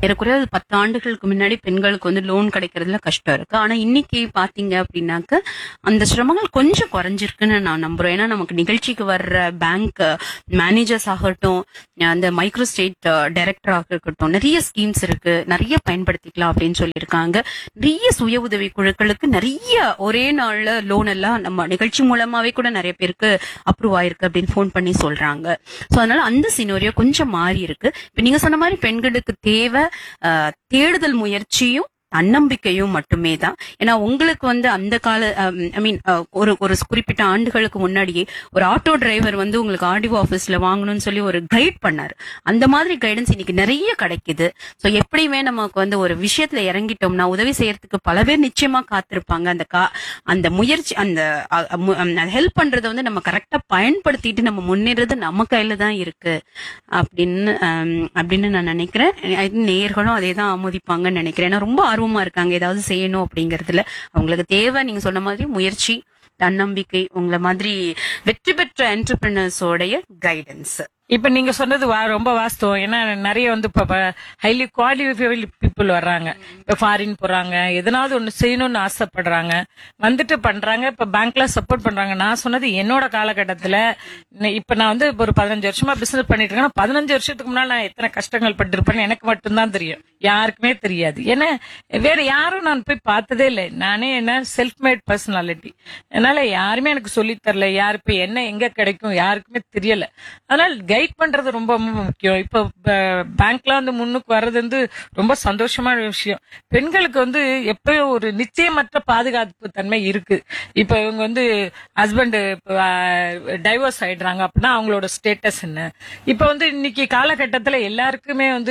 ஏறக்குறைய அது பத்து ஆண்டுகளுக்கு முன்னாடி பெண்களுக்கு வந்து லோன் கிடைக்கிறதுல கஷ்டம் இருக்கு ஆனா இன்னைக்கு பாத்தீங்க அப்படின்னாக்க அந்த சிரமங்கள் கொஞ்சம் குறைஞ்சிருக்குன்னு நான் நம்புறேன் ஏன்னா நமக்கு நிகழ்ச்சிக்கு வர்ற பேங்க் மேனேஜர்ஸ் ஆகட்டும் அந்த மைக்ரோ ஸ்டேட் டைரக்டராக இருக்கட்டும் நிறைய ஸ்கீம்ஸ் இருக்கு நிறைய பயன்படுத்திக்கலாம் அப்படின்னு சொல்லியிருக்காங்க நிறைய சுய உதவி குழுக்களுக்கு நிறைய ஒரே நாள்ல லோன் எல்லாம் நம்ம நிகழ்ச்சி மூலமாவே கூட நிறைய பேருக்கு அப்ரூவ் ஆயிருக்கு அப்படின்னு ஃபோன் பண்ணி சொல்றாங்க சோ அதனால அந்த சினோரியோ கொஞ்சம் மாறி இருக்கு இப்ப நீங்க சொன்ன மாதிரி பெண்களுக்கு தேவை அஹ், தேடுதல் முயற்சியும் தன்னம்பிக்கையும் மட்டுமே தான் ஏன்னா உங்களுக்கு வந்து அந்த கால ஐ மீன் ஒரு ஒரு குறிப்பிட்ட ஆண்டுகளுக்கு முன்னாடியே ஒரு ஆட்டோ டிரைவர் வந்து உங்களுக்கு ஆர்டிஓ ஆபீஸ்ல வாங்கணும்னு சொல்லி ஒரு கைட் பண்ணாரு அந்த மாதிரி கைடன்ஸ் இன்னைக்கு நிறைய கிடைக்குது சோ எப்படியுமே நமக்கு வந்து ஒரு விஷயத்துல இறங்கிட்டோம்னா உதவி செய்யறதுக்கு பல பேர் நிச்சயமா காத்திருப்பாங்க அந்த கா அந்த முயற்சி அந்த ஹெல்ப் பண்றதை வந்து நம்ம கரெக்டா பயன்படுத்திட்டு நம்ம முன்னேறது நம்ம கையில தான் இருக்கு அப்படின்னு ஆம், அப்படின்னு நான் நினைக்கிறேன் I think நேயர்களும் அதே தான் ஆமோதிப்பாங்கன்னு நினைக்கிறேன் ஏன்னா ரொம்ப ஆர்வமா இருக்காங்க ஏதாவது செய்யணும் அப்படிங்கறதுல அவங்களுக்கு தேவை நீங்க சொன்ன மாதிரி முயற்சி தன்னம்பிக்கை உங்களை மாதிரி வெற்றி பெற்ற என்டர்பிரினர்ஸோடைய கைடன்ஸ் இப்ப நீங்க சொன்னது வா- ரொம்ப வாஸ்தவம் ஏன்னா நிறைய வந்து இப்ப ஹைலி குவாலிஃபைடு பீப்புள் வர்றாங்க இப்ப ஃபாரின் போறாங்க எதனாவது ஒண்ணு செய்யணும்னு ஆசைப்படுறாங்க வந்துட்டு பண்றாங்க இப்ப பேங்க்ல சப்போர்ட் பண்றாங்க நான் சொன்னது என்னோட காலகட்டத்துல ந- இப்ப நான் வந்து ஒரு பதினஞ்சு வருஷமா பிசினஸ் பண்ணிட்டு இருக்கேன் ஆனா பதினஞ்சு வருஷத்துக்கு முன்னாடி நான் எத்தனை கஷ்டங்கள் பட்டிருப்பேன்னு எனக்கு மட்டும்தான் தெரியும் யாருக்குமே தெரியாது ஏன்னா வேற யாரும் நான் போய் பார்த்ததே இல்லை நானே என்ன செல்ஃப் மேட் பர்சனாலிட்டி அதனால யாருமே எனக்கு சொல்லித் தரல யாரு இப்ப என்ன எங்க கிடைக்கும் யாருக்குமே தெரியல அதனால கைட் பண்றது ரொம்ப ரொம்ப முக்கியம் இப்ப பேங்க்ல வந்து முன்னுக்கு வர்றது வந்து ரொம்ப சந்தோஷமான விஷயம் பெண்களுக்கு வந்து எப்பயும் ஒரு நிச்சயமற்ற பாதுகாப்பு தன்மை இருக்கு இப்ப இவங்க வந்து ஹஸ்பண்ட் டைவர்ஸ் ஆயிடுறாங்க அப்படின்னா அவங்களோட ஸ்டேட்டஸ் என்ன இப்ப வந்து இன்னைக்கு காலகட்டத்துல எல்லாருக்குமே வந்து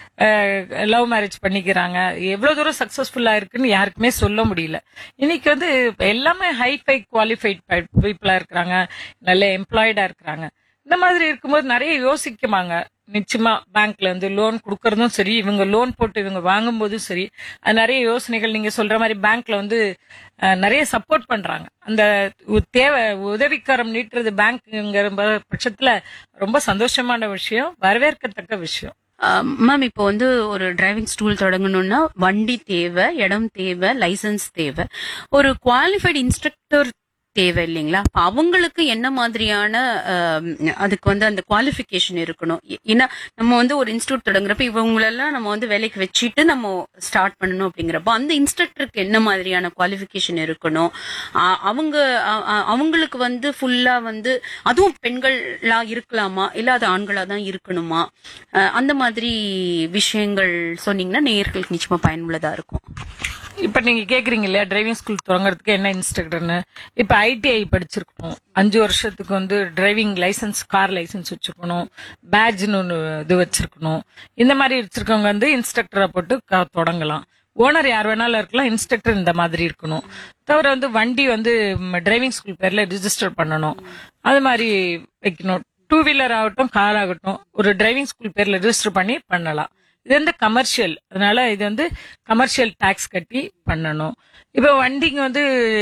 லவ் மேரேஜ் பண்ணிக்கிறாங்க எவ்வளவு தூரம் சக்சஸ்ஃபுல்லா இருக்குன்னு யாருக்குமே சொல்ல முடியல இன்னைக்கு வந்து எல்லாமே ஹைஃபை குவாலிஃபைட் பீப்புளா இருக்கிறாங்க நல்ல எம்ப்ளாய்டா இருக்கிறாங்க இந்த மாதிரி இருக்கும்போது நிறைய யோசிக்குமாங்க நிச்சயமா பேங்க்ல வந்து லோன் கொடுக்கறதும் சரி இவங்க லோன் போட்டு இவங்க வாங்கும்போதும் சரி அது நிறைய யோசனைகள் நீங்க சொல்ற மாதிரி பேங்க்ல வந்து அஹ், நிறைய சப்போர்ட் பண்றாங்க அந்த உ- தேவை உதவிக்கரம் நீட்டுறது பேங்க்ங்கிற பட்சத்துல ரொம்ப சந்தோஷமான விஷயம் வரவேற்கத்தக்க விஷயம் மேம் இப்போ வந்து ஒரு டிரைவிங் ஸ்கூல் தொடங்கணும்னா வண்டி தேவை இடம் தேவை லைசென்ஸ் தேவை ஒரு குவாலிஃபைடு இன்ஸ்ட்ரக்டர் தேவை இல்லைங்களா அப்ப அவங்களுக்கு என்ன மாதிரியான ஆம், அதுக்கு வந்து அந்த குவாலிஃபிகேஷன் இருக்கணும் ஏ- ஏன்னா நம்ம வந்து ஒரு இன்ஸ்டியூட் தொடங்குறப்ப இவங்களெல்லாம் நம்ம வந்து வேலைக்கு வச்சுட்டு நம்ம ஸ்டார்ட் பண்ணணும் அப்படிங்கிறப்ப அந்த இன்ஸ்ட்ரக்டருக்கு என்ன மாதிரியான குவாலிஃபிகேஷன் இருக்கணும் ஆ, அவங்க அ- அ- அவங்களுக்கு வந்து ஃபுல்லா வந்து அதுவும் பெண்களா இருக்கலாமா இல்ல அது ஆண்களா தான் இருக்கணுமா அஹ் அந்த மாதிரி விஷயங்கள் சொன்னீங்கன்னா நேயர்களுக்கு நிச்சயமா பயனுள்ளதா இருக்கும் இப்ப நீங்க கேக்குறீங்க இல்லையா டிரைவிங் ஸ்கூல் தொடங்குறதுக்கு என்ன இன்ஸ்ட்ரக்டர்னு இப்ப ஐடிஐ படிச்சிருக்கணும் அஞ்சு வருஷத்துக்கு வந்து டிரைவிங் லைசென்ஸ் கார் லைசென்ஸ் வச்சிருக்கணும் பேட்ஜ்னு ஒன்று இது வச்சிருக்கணும் இந்த மாதிரி வச்சிருக்கவங்க வந்து இன்ஸ்ட்ரக்டரை போட்டு க- தொடங்கலாம் ஓனர் யார் வேணாலும் இருக்கலாம் இன்ஸ்ட்ரக்டர் இந்த மாதிரி இருக்கணும் தவிர வந்து வண்டி வந்து டிரைவிங் ஸ்கூல் பேர்ல ரிஜிஸ்டர் பண்ணணும் அது மாதிரி வைக்கணும் டூ வீலர் ஆகட்டும் கார் ஆகட்டும் ஒரு டிரைவிங் ஸ்கூல் பேர்ல ரிஜிஸ்டர் பண்ணி பண்ணலாம் இது வந்து கமர்ஷியல் அதனால இது வந்து கமர்ஷியல் டாக்ஸ் கட்டி பண்ணணும் இப்போ வண்டிங்க வந்து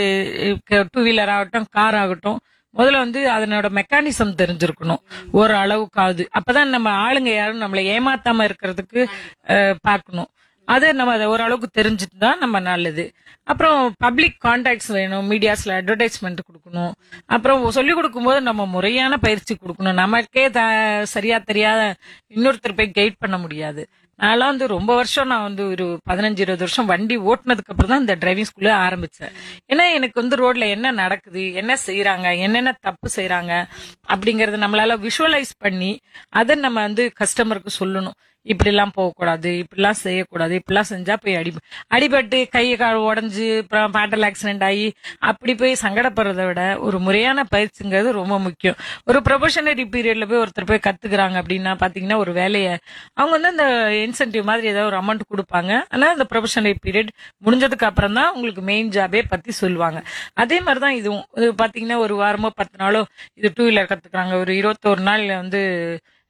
டூ வீலர் ஆகட்டும் கார் ஆகட்டும் முதல்ல வந்து அதனோட மெக்கானிசம் தெரிஞ்சிருக்கணும் ஒரு அளவுக்காவது அப்பதான் நம்ம ஆளுங்க யாரும் நம்மளை ஏமாத்தாம இருக்கிறதுக்கு அஹ், பார்க்கணும் அதை நம்ம அதை ஓரளவுக்கு தெரிஞ்சுட்டு தான் நம்ம நல்லது அப்புறம் பப்ளிக் கான்டாக்ட்ஸ் வேணும் மீடியாஸ்ல அட்வர்டைஸ்மெண்ட் கொடுக்கணும் அப்புறம் சொல்லிக் கொடுக்கும்போது நம்ம முறையான பயிற்சி கொடுக்கணும் நமக்கே த- சரியா தெரியாத இன்னொருத்தர் போய் கைட் பண்ண முடியாது நான்லாம் வந்து ரொம்ப வருஷம் நான் வந்து ஒரு பதினஞ்சு இருபது வருஷம் வண்டி ஓட்டுனதுக்கு அப்புறம் தான் இந்த டிரைவிங் ஸ்கூல்ல ஆரம்பிச்சேன் ஏன்னா எனக்கு வந்து ரோட்ல என்ன நடக்குது என்ன செய்யறாங்க என்னென்ன தப்பு செய்யறாங்க அப்படிங்கறத நம்மளால விஷுவலைஸ் பண்ணி அதை நம்ம வந்து கஸ்டமருக்கு சொல்லணும் இப்படிலாம் போகக்கூடாது இப்படிலாம் செய்யக்கூடாது இப்படிலாம் செஞ்சா போய் அடி அடிபட்டு கை கால் உடஞ்சு அப்புறம் பேட்டல் ஆக்சிடென்ட் ஆகி அப்படி போய் சங்கடப்படுறதை விட ஒரு முறையான பயிற்சிங்கிறது ரொம்ப முக்கியம் ஒரு ப்ரொபஷனரி பீரியட்ல போய் ஒருத்தர் போய் கத்துக்கிறாங்க அப்படின்னா பாத்தீங்கன்னா ஒரு வேலையை அவங்க வந்து அந்த இன்சென்டிவ் மாதிரி ஏதாவது ஒரு அமௌண்ட் கொடுப்பாங்க ஆனா அந்த ப்ரொபஷனரி பீரியட் முடிஞ்சதுக்கு அப்புறம் தான் உங்களுக்கு மெயின் ஜாபே பத்தி சொல்லுவாங்க அதே மாதிரி தான் இதுவும் இது பாத்தீங்கன்னா ஒரு வாரமோ பத்து நாளோ இது டூ வீலர் கத்துக்கிறாங்க ஒரு இருபத்தோரு நாள் வந்து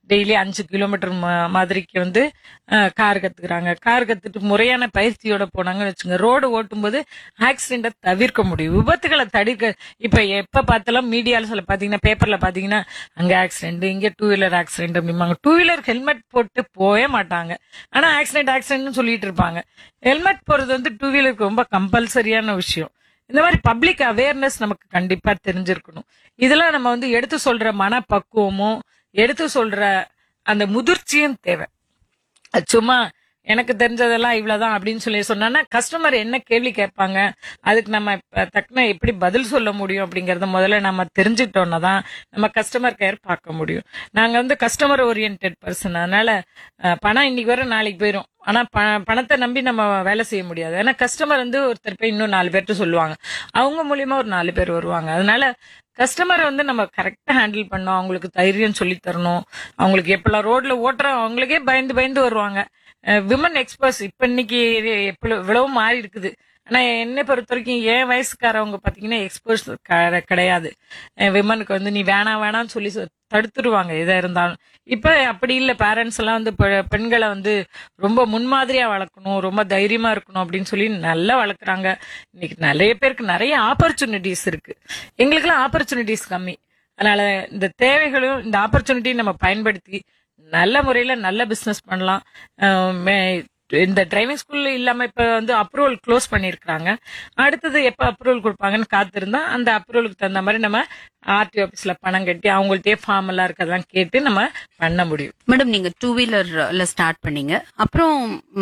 டெய்லி அஞ்சு கிலோமீட்டர் மாதிரிக்கு வந்து கார் கத்துக்கிறாங்க கார் கத்துட்டு முறையான பயிற்சியோட போனாங்கன்னு வச்சுங்க ரோடு ஓட்டும்போது ஆக்சிடென்ட்டை தவிர்க்க முடியும் விபத்துகளை தடுக்க இப்ப எப்ப பார்த்தாலும் மீடியால பாத்தீங்கன்னா பேப்பர்ல பாத்தீங்கன்னா அங்க ஆக்சிடென்ட் இங்க டூ வீலர் ஆக்சிடென்ட் அப்படிம்பாங்க டூ வீலர் ஹெல்மெட் போட்டு போவே மாட்டாங்க ஆனா ஆக்சிடென்ட் ஆக்சிடென்ட்னு சொல்லிட்டு இருப்பாங்க ஹெல்மெட் போறது வந்து டூ வீலருக்கு ரொம்ப கம்பல்சரியான விஷயம் இந்த மாதிரி பப்ளிக் அவேர்னஸ் நமக்கு கண்டிப்பா தெரிஞ்சிருக்கணும் இதெல்லாம் நம்ம வந்து எடுத்து சொல்ற மனப்பக்குவமும் எடுத்து சொல்ற அந்த முதிர்ச்சியும் தேவை அது சும்மா எனக்கு தெரிஞ்சதெல்லாம் இவ்வளவுதான் அப்படின்னு சொல்லி சொன்னா கஸ்டமர் என்ன கேள்வி கேட்பாங்க அதுக்கு நம்ம இப்ப தக்கன எப்படி பதில் சொல்ல முடியும் அப்படிங்கறத முதல்ல நம்ம தெரிஞ்சுட்டோம்னா தான் நம்ம கஸ்டமர் கேர் பார்க்க முடியும் நாங்க வந்து கஸ்டமர் ஓரியன்ட் பர்சன் அதனால அஹ், பணம் இன்னைக்கு வர நாளைக்கு போயிடும் ஆனா ப- பணத்தை நம்பி நம்ம வேலை செய்ய முடியாது ஏன்னா கஸ்டமர் வந்து ஒருத்தர் போய் இன்னும் நாலு பேர்ட்ட சொல்லுவாங்க அவங்க மூலியமா ஒரு நாலு பேர் வருவாங்க அதனால கஸ்டமரை வந்து நம்ம கரெக்டா ஹேண்டில் பண்ணோம் அவங்களுக்கு தைரியம் சொல்லி தரணும் அவங்களுக்கு எப்பெல்லாம் ரோட்ல ஓட்டுறோம் அவங்களுக்கே பயந்து பயந்து வருவாங்க விமன் எக்ஸ்பர்ட்ஸ் இப்ப இன்னைக்கு எப்பள- இவ்வளவு மாறி இருக்குது ஆனா என்னை பொறுத்த வரைக்கும் என் வயசுக்காரவங்க பாத்தீங்கன்னா எக்ஸ்பர்ட்ஸ் கிடையாது விமனுக்கு வந்து நீ வேணாம் வேணாம்னு சொல்லி சொ- தடுத்துருவாங்க எதா இருந்தாலும் இப்ப அப்படி இல்ல பேரண்ட்ஸ் எல்லாம் வந்து பெ- பெண்களை வந்து ரொம்ப முன்மாதிரியா வளர்க்கணும் ரொம்ப தைரியமா இருக்கணும் அப்படின்னு சொல்லி நல்லா வளர்க்குறாங்க இன்னைக்கு நிறைய பேருக்கு நிறைய ஆப்பர்ச்சுனிட்டிஸ் இருக்கு எங்களுக்கெல்லாம் ஆப்பர்ச்சுனிட்டிஸ் கம்மி அதனால இந்த தேவைகளும் இந்த ஆப்பர்ச்சுனிட்டி நம்ம பயன்படுத்தி நல்ல முறையில நல்ல பிசினஸ் பண்ணலாம் அஹ் மே- இந்த டிரைவிங் ஸ்கூல்ல இல்லாம இப்ப வந்து அப்ரூவல் க்ளோஸ் பண்ணிருக்காங்க அடுத்தது எப்ப அப்ரூவல் கொடுப்பாங்கன்னு காத்திருந்தா அந்த அப்ரூவலுக்கு தகுந்த மாதிரி நம்ம ஆர்டி ஆபீஸ்ல பணம் கட்டி அவங்கள்ட்டயே ஃபார்ம் எல்லாம் இருக்கதெல்லாம் கேட்டு நம்ம பண்ண முடியும் மேடம் நீங்க டூ வீலர்ல ஸ்டார்ட் பண்ணீங்க அப்புறம்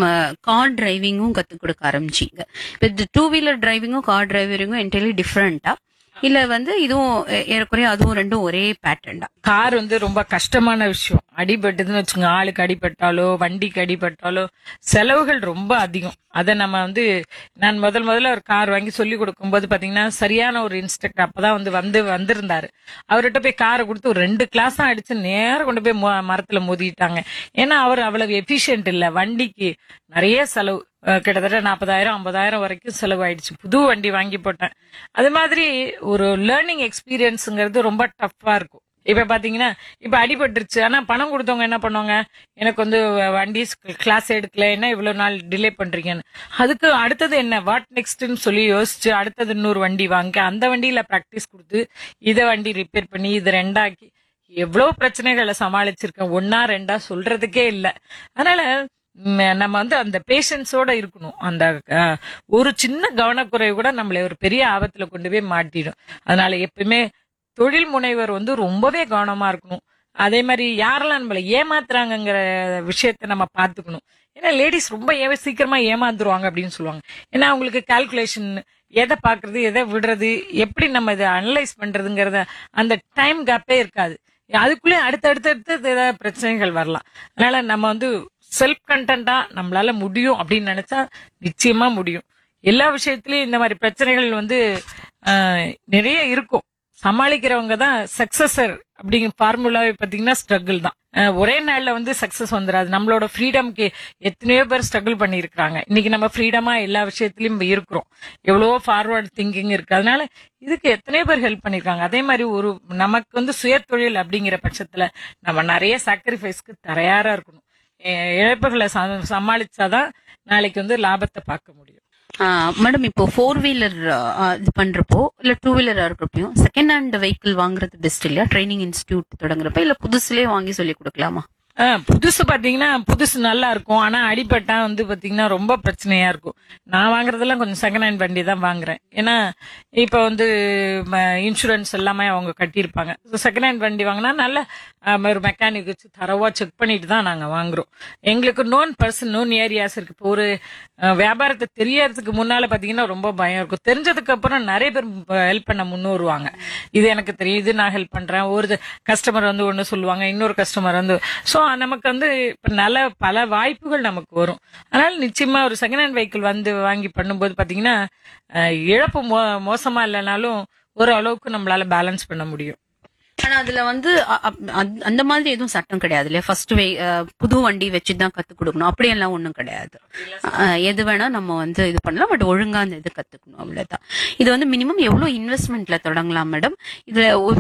கார் டிரைவிங்கும் கத்து கொடுக்க ஆரம்பிச்சீங்க இப்போ டூ வீலர் டிரைவிங்கும் கார் டிரைவிங்கும் என்டையர்லி டிஃப்ரெண்டா இல்ல வந்து இதுவும் ஏ- ஏறக்குறைய அதுவும் ரெண்டும் ஒரே பேட்டர்ன் தான் கார் வந்து ரொம்ப கஷ்டமான விஷயம் அடிபட்டதுன்னு வச்சுங்க ஆளுக்கு அடிபட்டாலோ வண்டிக்கு அடிபட்டாலோ செலவுகள் ரொம்ப அதிகம் அதை நம்ம வந்து நான் முதல் முதல்ல ஒரு கார் வாங்கி சொல்லி கொடுக்கும்போது பாத்தீங்கன்னா சரியான ஒரு இன்ஸ்ட்ரக்டர் அப்பதான் வந்து வந்து வந்திருந்தாரு அவர்கிட்ட போய் காரை கொடுத்து ஒரு ரெண்டு கிளாஸ் தான் அடிச்சு நேரம் கொண்டு போய் மொ- மரத்துல மோதிட்டாங்க ஏன்னா அவர் அவ்வளவு எஃபிஷியன்ட் இல்ல வண்டிக்கு நிறைய செலவு அஹ் கிட்டத்தட்ட நாற்பதாயிரம் ஐம்பதாயிரம் வரைக்கும் செலவாயிடுச்சு புது வண்டி வாங்கி போட்டேன் அது மாதிரி ஒரு லேர்னிங் எக்ஸ்பீரியன்ஸுங்கிறது ரொம்ப டஃப்பா இருக்கும் இப்ப பாத்தீங்கன்னா இப்ப அடிபட்டுருச்சு ஆனா பணம் கொடுத்தவங்க என்ன பண்ணுவாங்க எனக்கு வந்து வண்டி கிளாஸ் எடுக்கல என்ன இவ்வளவு நாள் டிலே பண்றீங்கன்னு அதுக்கு அடுத்தது என்ன வாட் நெக்ஸ்ட்னு சொல்லி யோசிச்சு அடுத்தது இன்னொரு வண்டி வாங்கி அந்த வண்டியில பிராக்டிஸ் கொடுத்து இதை வண்டி ரிப்பேர் பண்ணி இதை ரெண்டாக்கி எவ்வளவு பிரச்சனைகளை சமாளிச்சிருக்கேன் ஒன்னா ரெண்டா சொல்றதுக்கே இல்ல அதனால ம், நம்ம வந்து அந்த பேஷன்ஸோட இருக்கணும் அந்த அஹ், ஒரு சின்ன கவனக்குறைவு கூட நம்மளை ஒரு பெரிய ஆபத்துல கொண்டு போய் மாட்டிடும் அதனால எப்பவுமே தொழில் முனைவர் வந்து ரொம்பவே கவனமா இருக்கணும் அதே மாதிரி யாரெல்லாம் நம்மளை ஏமாத்துறாங்கங்கிற விஷயத்த நம்ம பார்த்துக்கணும் ஏன்னா லேடிஸ் ரொம்ப ஏ சீக்கிரமா ஏமாந்துருவாங்க அப்படின்னு சொல்லுவாங்க ஏன்னா அவங்களுக்கு கால்குலேஷன் எதை பாக்குறது எதை விடுறது எப்படி நம்ம இதை அனலைஸ் பண்றதுங்கிறத அந்த டைம் கேப்பே இருக்காது அதுக்குள்ளே அடுத்தடுத்து அடுத்து ஏதாவது பிரச்சனைகள் வரலாம் அதனால நம்ம வந்து செல்ஃப் கண்டென்ட்டா நம்மளால முடியும் அப்படின்னு நினைச்சா நிச்சயமா முடியும் எல்லா விஷயத்திலயும் இந்த மாதிரி பிரச்சனைகள் வந்து ஆஹ், நிறைய இருக்கும் சமாளிக்கிறவங்க தான் சக்சஸர் அப்படிங்கிற ஃபார்முலாவை பாத்தீங்கன்னா ஸ்ட்ரகிள் தான் அஹ் ஒரே நாள்ல வந்து சக்சஸ் வந்துடாது நம்மளோட ஃப்ரீடம்க்கு எத்தனையோ பேர் ஸ்ட்ரகிள் பண்ணியிருக்கிறாங்க இன்னைக்கு நம்ம ஃப்ரீடமா எல்லா விஷயத்திலயும் இருக்கிறோம் எவ்வளவோ ஃபார்வர்ட் திங்கிங் இருக்கு அதனால இதுக்கு எத்தனையோ பேர் ஹெல்ப் பண்ணிருக்காங்க அதே மாதிரி ஒரு நமக்கு வந்து சுயதொழில் அப்படிங்கிற பட்சத்துல நம்ம நிறைய சாக்ரிஃபைஸ்க்கு தயாரா இருக்கணும் அஹ் இழப்புகளை ச- சமாளிச்சாதான் நாளைக்கு வந்து லாபத்தை பார்க்க முடியும் மேடம் இப்போ ஃபோர் வீலர் இது பண்றப்போ இல்ல டூ வீலரா இருக்கிறப்பையும் செகண்ட் ஹேண்ட் வெஹிக்கிள் வாங்குறது பெஸ்ட் இல்லையா ட்ரைனிங் இன்ஸ்டியூட் தொடங்குறப்ப இல்ல புதுசுலயே வாங்கி சொல்லி கொடுக்கலாமா ஆ, புதுசு பாத்தீங்கன்னா புதுசு நல்லா இருக்கும் ஆனா அடிபட்டா வந்து பாத்தீங்கன்னா ரொம்ப பிரச்சனையா இருக்கும் நான் வாங்குறதெல்லாம் கொஞ்சம் செகண்ட் ஹேண்ட் வண்டி தான் வாங்குறேன் ஏன்னா இப்ப வந்து இன்சூரன்ஸ் எல்லாமே அவங்க கட்டியிருப்பாங்க செகண்ட் ஹேண்ட் வண்டி வாங்கினா நல்ல ஆ, ஒரு மெக்கானிக் வச்சு தரவா செக் பண்ணிட்டு தான் நாங்க வாங்குறோம் எங்களுக்கு நோன் பர்சன் நோன் ஏரியாஸ் இருக்கு இப்போ ஒரு ஆ, வியாபாரத்தை தெரியறதுக்கு முன்னால பாத்தீங்கன்னா ரொம்ப பயம் இருக்கும் தெரிஞ்சதுக்கு அப்புறம் நிறைய பேர் ஹெல்ப் பண்ண முன்னு வருவாங்க இது எனக்கு தெரியும் இது நான் ஹெல்ப் பண்றேன் ஒரு கஸ்டமர் வந்து ஒண்ணு சொல்லுவாங்க இன்னொரு கஸ்டமர் வந்து சோ நமக்கு வந்து இப்ப நல்ல பல வாய்ப்புகள் நமக்கு வரும் அதனால நிச்சயமா ஒரு செகண்ட் ஹேண்ட் வெஹிக்கிள் வந்து வாங்கி பண்ணும்போது பாத்தீங்கன்னா அஹ், இழப்பு மோ- மோசமா இல்லைனாலும் ஒரு அளவுக்கு நம்மளால பேலன்ஸ் பண்ண முடியும் ஆனா அதுல வந்து அ- அ- அந்த- அந்த மாதிரி எதுவும் சட்டம் கிடையாது இல்லையா ஃபர்ஸ்ட் புது வண்டி வச்சு தான் கத்து கொடுக்கணும் அப்படியெல்லாம் ஒண்ணும் கிடையாது அஹ், எது வேணா நம்ம வந்து இது பண்ணலாம் பட் ஒழுங்கா அந்த இது கத்துக்கணும் அவ்வளவுதான் இது வந்து மினிமம் எவ்வளவு இன்வெஸ்ட்மெண்ட்ல தொடங்கலாம் மேடம் இதுல ஒரு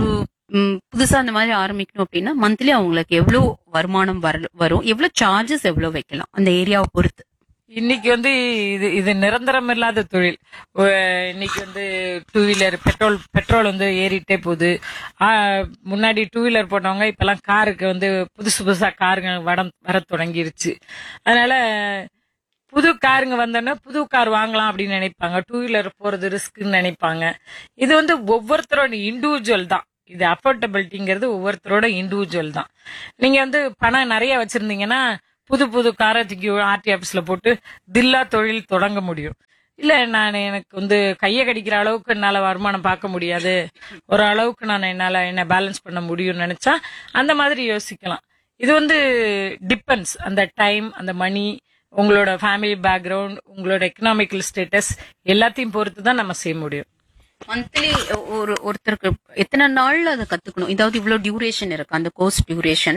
ம், புதுசா அந்த மாதிரி ஆரம்பிக்கணும் அப்படின்னா மந்த்லி அவங்களுக்கு எவ்வளவு வருமானம் வர வரும் எவ்வளவு சார்ஜஸ் எவ்வளவு வைக்கலாம் அந்த ஏரியாவை பொறுத்து இன்னைக்கு வந்து இது இது நிரந்தரம் இல்லாத தொழில் ஒ- இன்னைக்கு வந்து டூ வீலர் பெட்ரோல் பெட்ரோல் வந்து ஏறிட்டே போகுது ஆ, முன்னாடி டூ வீலர் போட்டவங்க இப்பெல்லாம் காருக்கு வந்து புதுசு புதுசா காருங்க வட வர தொடங்கிருச்சு அதனால புது காருங்க வந்தோடனே புது கார் வாங்கலாம் அப்படின்னு நினைப்பாங்க டூ வீலர் போறது ரிஸ்க்னு நினைப்பாங்க இது வந்து ஒவ்வொருத்தரோட இண்டிவிஜுவல் தான் இது அஃபோர்டபிலிட்டிங்கிறது ஒவ்வொருத்தரோட இண்டிவிஜுவல் தான் நீங்க வந்து பணம் நிறைய வச்சிருந்தீங்கன்னா புது புது காரை தூக்கி ஆர்டி ஆபீஸ்ல போட்டு தில்லா தொழில் தொடங்க முடியும் இல்ல நான் எனக்கு வந்து கையை கடிக்கிற அளவுக்கு என்னால வருமானம் பார்க்க முடியாது ஒரு அளவுக்கு நான் என்னால என்ன பேலன்ஸ் பண்ண முடியும்னு நினைச்சா அந்த மாதிரி யோசிக்கலாம் இது வந்து டிபெண்ட்ஸ் அந்த டைம் அந்த மணி உங்களோட ஃபேமிலி பேக்ரவுண்ட் உங்களோட எக்கனாமிக்கல் ஸ்டேட்டஸ் எல்லாத்தையும் பொறுத்து தான் நம்ம செய்ய முடியும் மந்த்லி ஒரு ஒருத்தருக்கு எத்தனை நாள்ல அதை கத்துக்கணும் இதாவது இவ்வளவு டியூரேஷன் இருக்கு அந்த கோர்ஸ் டியூரேஷன்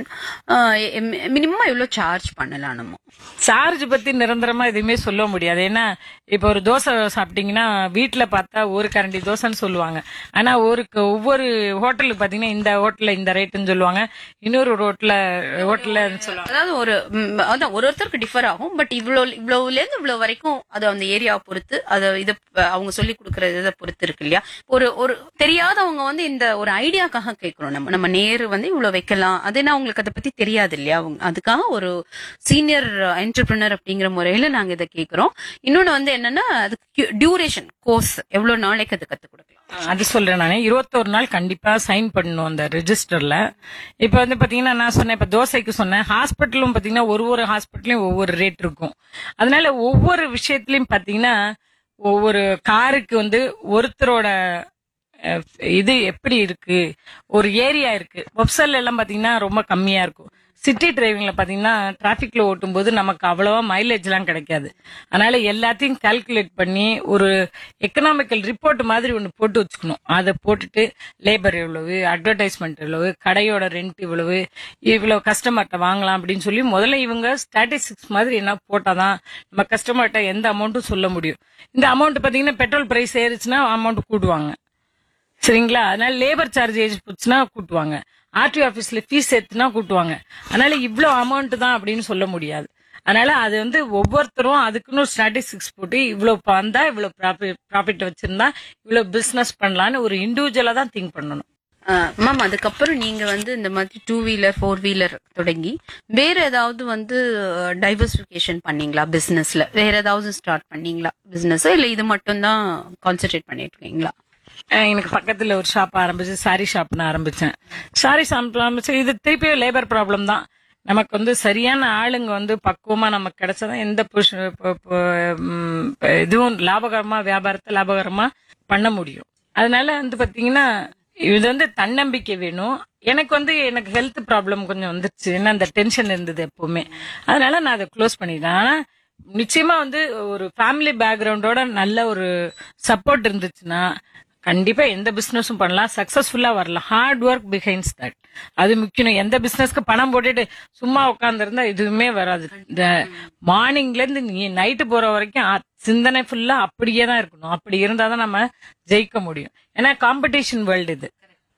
மினிமம் எவ்வளவு சார்ஜ் பண்ணலாம் நம்ம சார்ஜ் பத்தி நிரந்தரமா எதுவுமே சொல்ல முடியாது ஏன்னா இப்ப ஒரு தோசை சாப்பிட்டீங்கன்னா வீட்ல பார்த்தா ஒரு கரண்டி தோசைன்னு சொல்லுவாங்க ஆனா ஒரு ஒவ்வொரு ஹோட்டலுக்கு பாத்தீங்கன்னா இந்த ஹோட்டல்ல இந்த ரேட்டுன்னு சொல்லுவாங்க இன்னொரு ஹோட்டல்ல ஹோட்டல்ல சொல்லுவாங்க அதாவது ஒரு ம், அதான் ஒரு ஒருத்தருக்கு டிஃபர் ஆகும் பட் இவ்வளவு இவ்வளவுல இருந்து இவ்வளவு வரைக்கும் அது அந்த ஏரியாவை பொறுத்து அதை இதை அவங்க சொல்லி கொடுக்கற இதை பொறுத்து இருக்கு இல்லையா ஒரு ஒரு தெரியாதவங்க வந்து இந்த ஒரு ஐடியாக்காக கேட்கிறோம் நம்ம நம்ம நேரு வந்து இவ்வளவு வைக்கலாம் அது என்ன அவங்களுக்கு அதை பத்தி தெரியாது இல்லையா அவங்க அதுக்காக ஒரு சீனியர் என்டர்பிரினர் அப்படிங்கிற முறையில நாங்க இதை கேட்கிறோம் இன்னொன்னு வந்து என்னன்னா அதுக்கு டியூரேஷன் கோர்ஸ் எவ்வளவு நாளைக்கு அது கத்து கொடுக்கலாம் அது சொல்றேன் நானே இருபத்தோரு நாள் கண்டிப்பா சைன் பண்ணணும் அந்த ரெஜிஸ்டர்ல இப்ப வந்து பாத்தீங்கன்னா நான் சொன்னேன் இப்ப தோசைக்கு சொன்னேன் ஹாஸ்பிட்டலும் பாத்தீங்கன்னா ஒரு ஒரு ஹாஸ்பிட்டலையும் ஒவ்வொரு ரேட் இருக்கும் அதனால ஒவ்வொரு விஷயத்திலயும் பாத்தீங்கன்னா ஒவ்வொரு காருக்கு வந்து ஒருத்தரோட அஹ், இது எப்படி இருக்கு ஒரு ஏரியா இருக்கு வெப்சைட்ல எல்லாம் பாத்தீங்கன்னா ரொம்ப கம்மியா இருக்கும் சிட்டி டிரைவிங்ல பாத்தீங்கன்னா டிராபிக்ல ஓட்டும் போது நமக்கு அவ்வளவா மைலேஜ் எல்லாம் கிடைக்காது அதனால எல்லாத்தையும் கால்குலேட் பண்ணி ஒரு எக்கனாமிக்கல் ரிப்போர்ட் மாதிரி ஒன்று போட்டு வச்சுக்கணும் அதை போட்டுட்டு லேபர் எவ்வளவு அட்வர்டைஸ்மெண்ட் எவ்வளவு கடையோட ரெண்ட் இவ்வளவு இவ்வளவு கஸ்டமர்கிட்ட வாங்கலாம் அப்படின்னு சொல்லி முதல்ல இவங்க ஸ்டாட்டிஸ்டிக்ஸ் மாதிரி என்ன போட்டாதான் நம்ம கஸ்டமர்கிட்ட எந்த அமௌண்ட்டும் சொல்ல முடியும் இந்த அமௌண்ட் பாத்தீங்கன்னா பெட்ரோல் பிரைஸ் ஏறிச்சுன்னா அமௌண்ட் கூடுவாங்க சரிங்களா அதனால லேபர் சார்ஜ் ஏஜ் போச்சுன்னா கூட்டுவாங்க ஆர்டி ஆபீஸ்ல ஃபீஸ் ஏத்துனா கூட்டுவாங்க அதனால இவ்ளோ அமௌண்ட் தான் அப்படின்னு சொல்ல முடியாது அதனால அது வந்து ஒவ்வொருத்தரும் அதுக்குன்னு ஸ்டாட்டிஸ்டிக்ஸ் போட்டு இவ்வளவு வந்தா இவ்வளவு ப்ராஃபிட் வச்சிருந்தா இவ்வளவு பிசினஸ் பண்ணலாம்னு ஒரு இண்டிவிஜுவலா தான் திங்க் பண்ணணும் மேம் அதுக்கப்புறம் நீங்க வந்து இந்த மாதிரி டூ வீலர் ஃபோர் வீலர் தொடங்கி வேற ஏதாவது வந்து டைவர்சிபிகேஷன் பண்ணீங்களா பிசினஸ்ல வேற ஏதாவது ஸ்டார்ட் பண்ணீங்களா பிசினஸ் இல்ல இது மட்டும் தான் கான்சென்ட்ரேட் பண்ணிட்டு இருக்கீங்களா அஹ் எனக்கு பக்கத்துல ஒரு ஷாப் ஆரம்பிச்சு சாரி ஷாப்னு ஆரம்பிச்சேன் சாரி ஷாப் ஆரம்பிச்சு இது திருப்பியும் லேபர் ப்ராப்ளம் தான் நமக்கு வந்து சரியான ஆளுங்க வந்து பக்குவமா நமக்கு கிடைச்சாதான் எந்த புஷ்- ப- ப- ம், இதுவும் லாபகரமா வியாபாரத்தை லாபகரமா பண்ண முடியும் அதனால வந்து பாத்தீங்கன்னா இது வந்து தன்னம்பிக்கை வேணும் எனக்கு வந்து எனக்கு ஹெல்த் ப்ராப்ளம் கொஞ்சம் வந்துருச்சு ஏன்னா அந்த டென்ஷன் இருந்தது எப்பவுமே அதனால நான் அதை க்ளோஸ் பண்ணிட்டேன் ஆனா நிச்சயமா வந்து ஒரு ஃபேமிலி பேக்ரவுண்டோட நல்ல ஒரு சப்போர்ட் இருந்துச்சுன்னா கண்டிப்பா எந்த பிசினஸும் பண்ணலாம் சக்சஸ்ஃபுல்லா வரலாம் ஹார்ட் ஒர்க் பிஹைண்ட்ஸ் தட் அது முக்கியம் எந்த பிசினஸ்க்கு பணம் போட்டுட்டு சும்மா உட்காந்துருந்தா எதுவுமே வராது இந்த மார்னிங்ல இருந்து நீ நைட்டு போற வரைக்கும் ஆ- சிந்தனை ஃபுல்லா அப்படியே தான் இருக்கணும் அப்படி இருந்தாதான் நம்ம ஜெயிக்க முடியும் ஏன்னா காம்படிஷன் வேர்ல்டு இது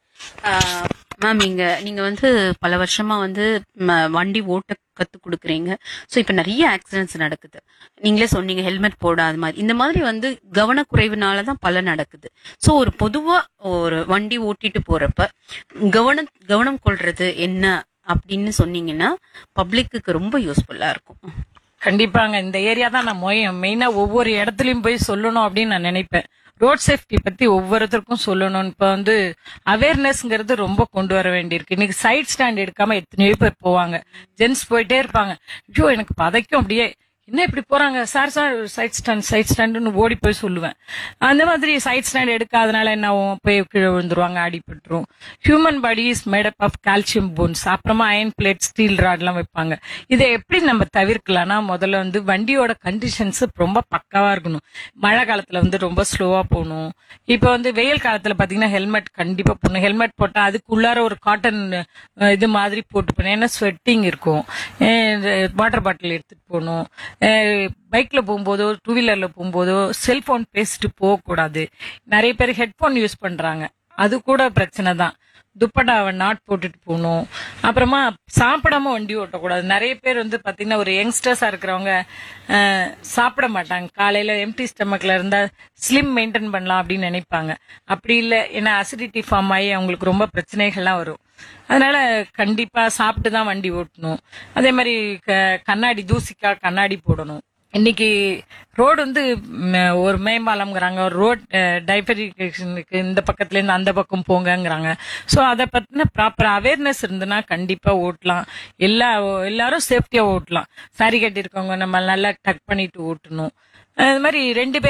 மேம் நீங்க நீங்க வந்து பல வருஷமா வந்து ம, வண்டி ஓட்ட கத்து கொடுக்குறீங்க சோ இப்ப நிறைய ஆக்சிடென்ட்ஸ் நடக்குது நீங்களே சொன்னீங்க ஹெல்மெட் போடாத மாதிரி இந்த மாதிரி வந்து கவனக்குறைவுனால தான் பல நடக்குது சோ ஒரு பொதுவா ஒரு வண்டி ஓட்டிட்டு போறப்ப கவனம் கவனம் கொள்றது என்ன அப்படின்னு சொன்னீங்கன்னா பப்ளிக்கு ரொம்ப யூஸ்ஃபுல்லா இருக்கும் கண்டிப்பாங்க இந்த ஏரியா தான் நான் மெயினா ஒவ்வொரு இடத்துலயும் போய் சொல்லணும் அப்படின்னு நான் நினைப்பேன் ரோட் சேஃப்டி பத்தி ஒவ்வொருத்தருக்கும் சொல்லணும் இப்ப வந்து அவேர்னஸ்ங்கிறது ரொம்ப கொண்டு வர வேண்டியிருக்கு இன்னைக்கு சைட் ஸ்டாண்ட் எடுக்காம எத்தனையோ பேர் போவாங்க ஜென்ஸ் போயிட்டே இருப்பாங்க ஐயோ எனக்கு பதைக்கும் அப்படியே என்ன இப்படி போறாங்க sir sir side stand side ஸ்டாண்டுன்னு ஓடி போய் சொல்லுவேன் அந்த மாதிரி சைட் ஸ்டாண்ட் எடுக்காதனால என்ன ஆகும் போய் கீழே விழுந்துருவாங்க அடிபட்டுரும் human body is made up of calcium bones அப்புறமா அயன் பிளேட் ஸ்டீல் ராட்லாம் வைப்பாங்க இதை எப்படி நம்ம தவிர்க்கலாம்னா முதல்ல வந்து வண்டியோட கண்டிஷன்ஸ் ரொம்ப பக்காவா இருக்கணும் மழை காலத்துல வந்து ரொம்ப ஸ்லோவா போகணும் இப்போ வந்து வெயில் காலத்துல பாத்தீங்கன்னா ஹெல்மெட் கண்டிப்பா போடணும் ஹெல்மெட் போட்டா அதுக்குள்ளார ஒரு காட்டன் இது மாதிரி போட்டு போகணும் ஏன்னா ஸ்வெட்டிங் இருக்கும் வாட்டர் பாட்டில் எடுத்துட்டு போகணும் பைக்ல போகும்போதோ டூ வீலர்ல போகும்போதோ செல்போன் பேசிட்டு போகக்கூடாது நிறைய பேர் ஹெட்போன் யூஸ் பண்றாங்க அது கூட பிரச்சனை தான் துப்பட்டாவை நாட் போட்டுட்டு போகணும் அப்புறமா சாப்பிடாம வண்டி ஓட்டக்கூடாது நிறைய பேர் வந்து பாத்தீங்கன்னா ஒரு யங்ஸ்டர்ஸா இருக்கிறவங்க அஹ், சாப்பிட மாட்டாங்க காலையில எம்டி ஸ்டமக்ல இருந்தா ஸ்லிம் மெயின்டைன் பண்ணலாம் அப்படின்னு நினைப்பாங்க அப்படி இல்லை ஏன்னா அசிடிட்டி ஃபார்ம் ஆகி அவங்களுக்கு ரொம்ப பிரச்சனைகள்லாம் வரும் அதனால கண்டிப்பா சாப்பிட்டு தான் வண்டி ஓட்டணும் அதே மாதிரி க- கண்ணாடி தூசிக்கா கண்ணாடி போடணும் இன்னைக்கு ரோடு வந்து ம், ஒரு மேம்பாலம்ங்கிறாங்க ஒரு ரோட் டைபரிகேஷனுக்கு இந்த பக்கத்துல இருந்து அந்த பக்கம் போங்கங்கிறாங்க ஸோ அதை பத்தின ப்ராப்பர் அவேர்னஸ் இருந்துன்னா கண்டிப்பா ஓட்டலாம் எல்லா எல்லாரும் சேஃப்டியா ஓட்டலாம் சாரி கட்டியிருக்கவங்க நம்ம நல்லா டக் பண்ணிட்டு ஓட்டணும் அது மாதிரி ரெண்டு பேர்